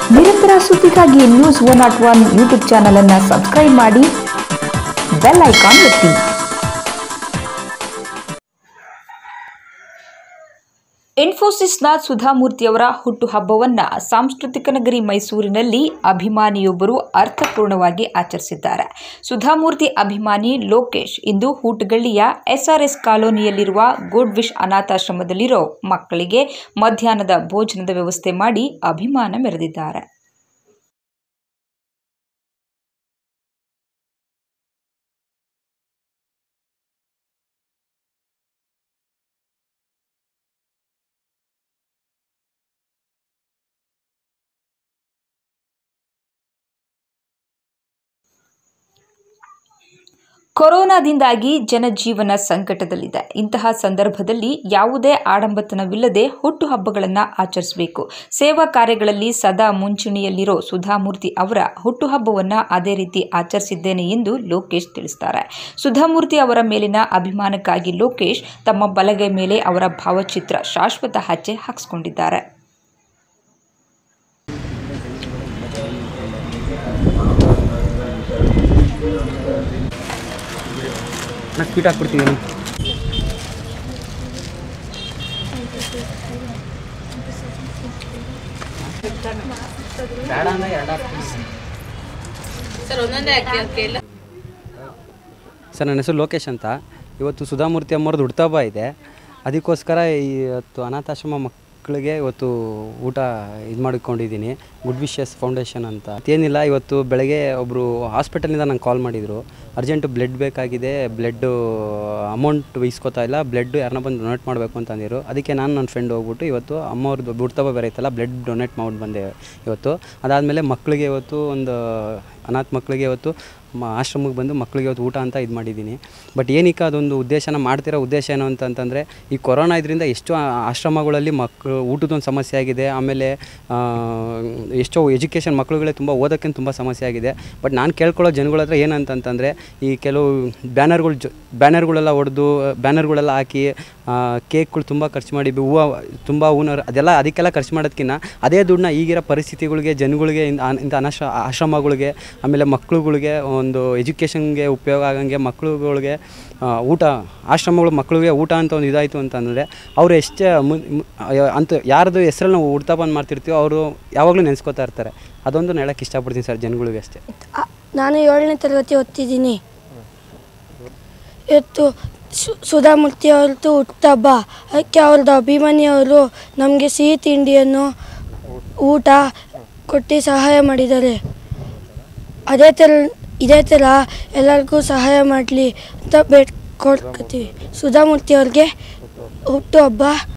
ನಿರಂತರ ಸುದ್ದಿಗಾಗಿ news one not one YouTube channel ಅನ್ನು ಸಬ್ಸ್ಕ್ರೈಬ್ ಮಾಡಿ ಬೆಲ್ ಐಕಾನ್ ಒತ್ತಿ ಇನ್ಫೋಸಿಸ್ನ ಸುಧಾಮೂರ್ತಿಯವರ ಹುಟ್ಟುಹಬ್ಬವನ್ನ ಸಾಂಸ್ಕೃತಿಕ ನಗರಿ ಮೈಸೂರಿನಲ್ಲಿ ಅಭಿಮಾನಿಯೊಬ್ಬರು ಅರ್ಥಪೂರ್ಣವಾಗಿ ಆಚರಿಸಿದ್ದಾರೆ ಸುಧಾಮೂರ್ತಿ ಅಭಿಮಾನಿ ಲೋಕೇಶ್ ಇಂದು ಹೂಟಗಳ್ಳಿಯ ಎಸ್ಆರ್ಎಸ್ ಕಾಲೋನಿಯಲ್ಲಿರುವ ಗುಡ್ ವಿಶ್ ಅನಾಥಾಶ್ರಮದಲ್ಲಿರೋ ಮಕ್ಕಳಿಗೆ ಮಧ್ಯಾಹ್ನದ ಭೋಜನದ ವ್ಯವಸ್ಥೆ ಮಾಡಿ ಅಭಿಮಾನ ಮೆರೆದಿದ್ದಾರೆ ಕೊರೋನಾದಿಂದಾಗಿ ಜನಜೀವನ ಸಂಕಟದಲ್ಲಿದೆ ಇಂತಹ ಸಂದರ್ಭದಲ್ಲಿ ಯಾವುದೇ ಆಡಂಬತನವಿಲ್ಲದೆ ಹುಟ್ಟುಹಬ್ಬಗಳನ್ನು ಆಚರಿಸಬೇಕು ಸೇವಾ ಕಾರ್ಯಗಳಲ್ಲಿ ಸದಾ ಮುಂಚೂಣಿಯಲ್ಲಿರೋ ಸುಧಾಮೂರ್ತಿ ಅವರ ಹುಟ್ಟುಹಬ್ಬವನ್ನು ಅದೇ ರೀತಿ ಆಚರಿಸಿದ್ದೇನೆ ಎಂದು ಲೋಕೇಶ್ ತಿಳಿಸ್ತಾರೆ ಸುಧಾಮೂರ್ತಿ ಅವರ ಮೇಲಿನ ಅಭಿಮಾನಕ್ಕಾಗಿ ಲೋಕೇಶ್ ತಮ್ಮ ಬಲಗೈ ಮೇಲೆ ಅವರ ಭಾವಚಿತ್ರ ಶಾಶ್ವತ ಹಚ್ಚೆ ಹಾಕಿಸ್ಕೊಂಡಿದ್ದಾರೆ ನಾನು ಸ್ವೀಟ್ ಹಾಕ್ಬಿಡ್ತೀನಿ ಬೇಡ ಅಂದ್ರೆ ಎರಡು ಹಾಕ್ತೀನಿ ಸರ್ ಒಂದೊಂದೇ ಹಾಕಿ ಅದಕ್ಕೆ ಎಲ್ಲ ಸರ್ ನನ್ನ ಹೆಸರು ಲೋಕೇಶ್ ಅಂತ ಇವತ್ತು ಸುಧಾಮೂರ್ತಿ ಅಮ್ಮವ್ರದ್ದು ಹುಡ್ತಬ್ಬ ಇದೆ ಅದಕ್ಕೋಸ್ಕರ ಇವತ್ತು ಅನಾಥಾಶ್ರಮ ಮಕ್ಕಳಿಗೆ ಇವತ್ತು ಊಟ ಇದು ಮಾಡಿಕೊಂಡಿದ್ದೀನಿ ಗುಡ್ ವಿಶಸ್ ಫೌಂಡೇಶನ್ ಅಂತ ಏನಿಲ್ಲ ಇವತ್ತು ಬೆಳಗ್ಗೆ ಒಬ್ಬರು ಹಾಸ್ಪಿಟಲಿಂದ ನಂಗೆ ಕಾಲ್ ಮಾಡಿದರು ಅರ್ಜೆಂಟು ಬ್ಲಡ್ ಬೇಕಾಗಿದೆ ಬ್ಲಡ್ಡು ಅಮೌಂಟ್ ಇಸ್ಕೊತಾ ಇಲ್ಲ ಬ್ಲಡ್ ಯಾರನ್ನ ಬಂದು ಡೊನೇಟ್ ಮಾಡಬೇಕು ಅಂತ ಅಂದಿರು ಅದಕ್ಕೆ ನಾನು ನನ್ನ ಫ್ರೆಂಡ್ ಹೋಗ್ಬಿಟ್ಟು ಇವತ್ತು ಅಮ್ಮವ್ರದ್ದು ಹುಡ್ತಬ್ಬ ಬೇರೆ ಇತ್ತಲ್ಲ ಬ್ಲಡ್ ಡೊನೇಟ್ ಮಾಡಿ ಬಂದೆ ಇವತ್ತು ಅದಾದಮೇಲೆ ಮಕ್ಕಳಿಗೆ ಇವತ್ತು ಒಂದು ಅನಾಥ ಮಕ್ಕಳಿಗೆ ಇವತ್ತು ಮ ಆಶ್ರಮಕ್ಕೆ ಬಂದು ಮಕ್ಕಳಿಗೆ ಇವತ್ತು ಊಟ ಅಂತ ಇದು ಮಾಡಿದ್ದೀನಿ ಬಟ್ ಏನಕ್ಕೆ ಅದೊಂದು ಉದ್ದೇಶನ ಮಾಡ್ತಿರೋ ಉದ್ದೇಶ ಏನು ಅಂತಂತಂದರೆ ಈ ಕೊರೋನಾ ಇದರಿಂದ ಎಷ್ಟು ಆ- ಆಶ್ರಮಗಳಲ್ಲಿ ಮಕ್ಕಳು ಊಟದೊಂದು ಸಮಸ್ಯೆ ಆಗಿದೆ ಆಮೇಲೆ ಆ, ಎಷ್ಟೋ ಎಜುಕೇಷನ್ ಮಕ್ಕಳುಗಳೇ ತುಂಬ ಓದೋಕ್ಕೆ ತುಂಬ ಸಮಸ್ಯೆ ಆಗಿದೆ ಬಟ್ ನಾನು ಕೇಳ್ಕೊಳ್ಳೋ ಜನಗಳ ಹತ್ರ ಏನಂತಂತಂದರೆ ಈ ಕೆಲವು ಬ್ಯಾನರ್ಗಳು ಜೊ ಬ್ಯಾನರ್ಗಳೆಲ್ಲ ಹೊಡೆದು ಬ್ಯಾನರ್ಗಳೆಲ್ಲ ಹಾಕಿ ಕೇಕ್ಗಳು ತುಂಬ ಖರ್ಚು ಮಾಡಿ ಹೂವು ತುಂಬ ಹೂನ ಅದೆಲ್ಲ ಅದಕ್ಕೆಲ್ಲ ಖರ್ಚು ಮಾಡೋದಕ್ಕಿಂತ ಅದೇ ದುಡ್ಡನ್ನ ಈಗಿರೋ ಪರಿಸ್ಥಿತಿಗಳಿಗೆ ಜನಗಳಿಗೆ ಇನ್- ಅನ್- ಇಂಥ ಅನಾಶ ಆಶ್ರಮಗಳಿಗೆ ಆಮೇಲೆ ಮಕ್ಕಳುಗಳಿಗೆ ಒಂದು ಎಜುಕೇಷನ್ಗೆ ಉಪಯೋಗ ಆಗಂಗೆ ಮಕ್ಕಳುಗಳಿಗೆ ಆ, ಊಟ ಆಶ್ರಮಗಳು ಮಕ್ಕಳಿಗೆ ಊಟ ಅಂತ ಒಂದು ಇದಾಯಿತು ಅಂತಂದರೆ ಅವರು ಎಷ್ಟೇ ಮುನ್ ಮು- ಅಯ್ಯೋ, ಅಂತ ಯಾರ್ದು ಹೆಸರಲ್ಲಿ ನಾವು ಹುಡ್ತಾ ಬಂದು ಮಾಡ್ತಿರ್ತೀವೋ ಅವರು ಯಾವಾಗಲೂ ನೆನೆಸ್ಕೋತಾ ಇರ್ತಾರೆ ಅದೊಂದು ನಾನು ಹೇಳಕ್ಕೆ ಇಷ್ಟಪಡ್ತೀನಿ ಸರ್ ಜನಗಳಿಗೆ ಅಷ್ಟೇ ಆ- ನಾನು ಏಳನೇ ತರಗತಿ ಓದ್ತಿದ್ದೀನಿ ಇವತ್ತು ಸು- ಸುಧಾಮೂರ್ತಿ ಅವ್ರದ್ದು ಹುಟ್ಟುಹಬ್ಬ ಅದಕ್ಕೆ ಅವ್ರದ್ದು ಅಭಿಮಾನಿಯವರು ನಮಗೆ ಸಿಹಿ ತಿಂಡಿಯನ್ನು ಊಟ ಕೊಟ್ಟು ಸಹಾಯ ಮಾಡಿದ್ದಾರೆ ಅದೇ ಥರ ಇದೇ ಥರ ಎಲ್ಲರಿಗೂ ಸಹಾಯ ಮಾಡಲಿ ಅಂತ ಬೇಡ್ಕೊಳ್ತೀವಿ ಸುಧಾಮೂರ್ತಿ ಅವ್ರಿಗೆ ಹುಟ್ಟುಹಬ್ಬ